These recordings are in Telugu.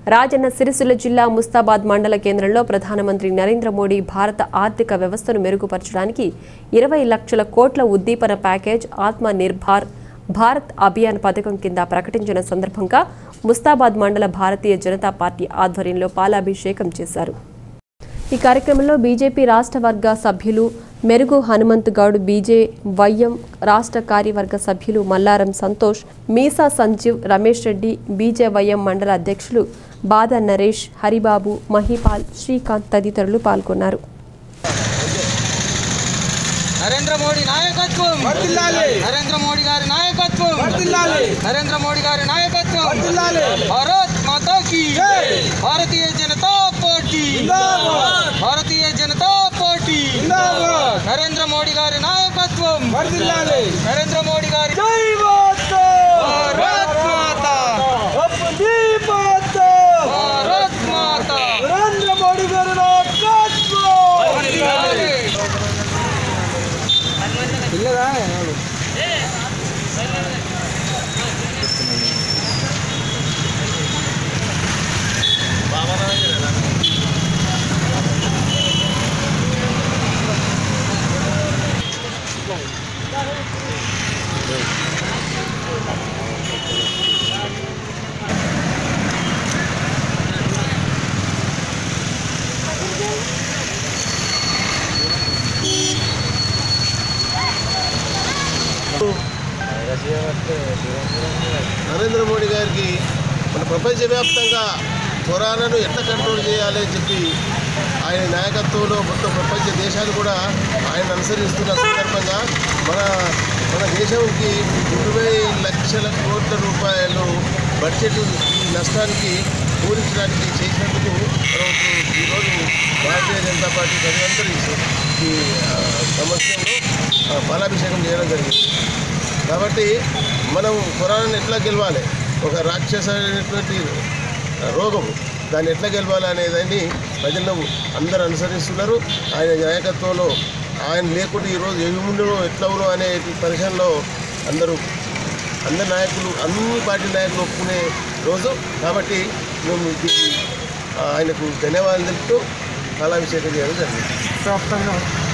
రాజన్న సిరిసిల్ల జిల్లా ముస్తాబాద్ మండల కేంద్రంలో ప్రధానమంత్రి నరేంద్ర మోడీ భారత ఆర్థిక వ్యవస్థను మెరుగుపరచడానికి ఇరవై లక్షల కోట్ల ఉద్దీపన ప్యాకేజ్ ఆత్మ నిర్భర్ భారత్ అభియాన్ పథకం కింద ప్రకటించిన సందర్భంగా ముస్తాబాద్ మండల భారతీయ జనతా పార్టీ ఆధ్వర్యంలో పాలాభిషేకం చేశారు ఈ కార్యక్రమంలో బీజేపీ రాష్ట్ర వర్గ సభ్యులు మెరుగు హనుమంత్ గౌడ్ బీజే వైఎం రాష్ట్ర కార్యవర్గ సభ్యులు మల్లారం సంతోష్ మీసా సంజీవ్ రమేష్ రెడ్డి బీజే వైఎం మండల అధ్యక్షులు బాద నరేష్ హరిబాబు మహిపాల్ శ్రీకాంత్ తదితరులు పాల్గొన్నారు నరేంద్ర మోడీ నాయకత్వం వర్ధిల్లాలి. నరేంద్ర మోడీ గారి నాయకత్వం వర్ధిల్లాలి. నరేంద్ర మోడీ గారి నాయకత్వం వర్ధిల్లాలి. భారత్ మాతా కి జై. భారతీయ జనతా పార్టీ జిందాబాద్. భారతీయ జనతా పార్టీ జిందాబాద్. నరేంద్ర మోడీ గారి నాయకత్వం వర్ధిల్లాలి. నరేంద్ర మోడీ గారి జై మాతా. భారత్ మాతా అప్పటి మాతా. భారత్ మాతా నరేంద్ర మోడీ గారి నాయకత్వం. వర్ధిల్లాలి. నరేంద్ర మోడీ గారికి మన ప్రపంచవ్యాప్తంగా కరోనాను ఎట్లా కంట్రోల్ చేయాలి అని చెప్పి ఆయన నాయకత్వంలో మొత్తం ప్రపంచ దేశాలు కూడా ఆయన అనుసరిస్తున్న సందర్భంగా మన మన దేశంకి ఇరవై లక్షల కోట్ల రూపాయలు బడ్జెట్ ఈ నష్టానికి పూరించడానికి చేసినందుకు మనం ఇప్పుడు ఈరోజు భారతీయ జనతా పార్టీ ప్రజలందరూ ఈ ఆ, సమస్యలో ఆ, పాలాభిషేకం చేయడం జరిగింది కాబట్టి మనం కరోనాను ఎట్లా గెలవాలి ఒక రాక్షసమైనటువంటి రోగము దాన్ని ఎట్లా గెలవాలి అనేదాన్ని ప్రజలు అందరూ అనుసరిస్తున్నారు ఆయన నాయకత్వంలో ఆయన లేకుండా ఈరోజు ఏముండో ఎట్లా ఉన్నో అనే పరిశీలనలో అందరూ అందరి నాయకులు అన్ని పార్టీ నాయకులు ఒప్పుకునే రోజు కాబట్టి మేము ఇది ఆ, ఆయనకు ధన్యవాదాలు తెలుపుతూ కళాభిషేకం చేయడం జరిగింది వ్యాప్తంగా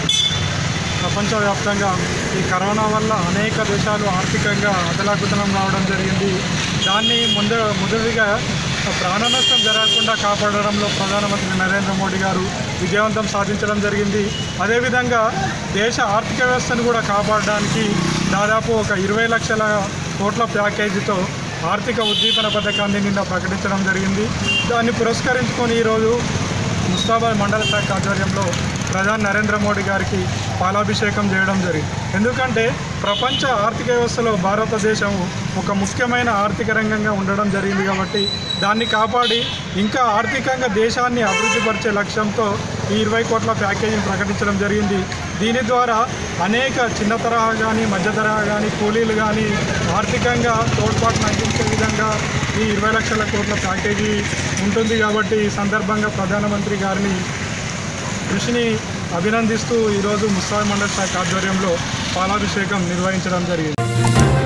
ప్రపంచవ్యాప్తంగా ఈ కరోనా వల్ల అనేక దేశాలు ఆర్థికంగా అదలాకుతలం రావడం జరిగింది దాన్ని ముందు మొదటిగా ప్రాణ నష్టం జరగకుండా కాపాడడంలో ప్రధానమంత్రి నరేంద్ర మోడీ గారు విజయవంతం సాధించడం జరిగింది అదేవిధంగా దేశ ఆర్థిక వ్యవస్థను కూడా కాపాడడానికి దాదాపు ఒక ఇరవై లక్షల కోట్ల ప్యాకేజీతో ఆర్థిక ఉద్దీపన పథకాన్ని నిన్న ప్రకటించడం జరిగింది దాన్ని పురస్కరించుకొని ఈరోజు ముస్తాబాద్ మండల శాఖ ఆధ్వర్యంలో ప్రధాని నరేంద్ర మోడీ గారికి పాలాభిషేకం చేయడం జరిగింది ఎందుకంటే ప్రపంచ ఆర్థిక వ్యవస్థలో భారతదేశం ఒక ముఖ్యమైన ఆర్థిక రంగంగా ఉండడం జరిగింది కాబట్టి దాన్ని కాపాడి ఇంకా ఆర్థికంగా దేశాన్ని అభివృద్ధిపరిచే లక్ష్యంతో ఈ ఇరవై కోట్ల ప్యాకేజీని ప్రకటించడం జరిగింది దీని ద్వారా అనేక చిన్న తరహా కానీ మధ్య తరహా కానీ కూలీలు కానీ ఆర్థికంగా తోడ్పాటును అందించే విధంగా ఈ ఇరవై లక్షల కోట్ల ప్యాకేజీ ఉంటుంది కాబట్టి ఈ సందర్భంగా ప్రధానమంత్రి గారిని కృషిని అభినందిస్తూ ఈరోజు ముస్తాబ్ మండల శాఖ ఆధ్వర్యంలో పాలాభిషేకం నిర్వహించడం జరిగింది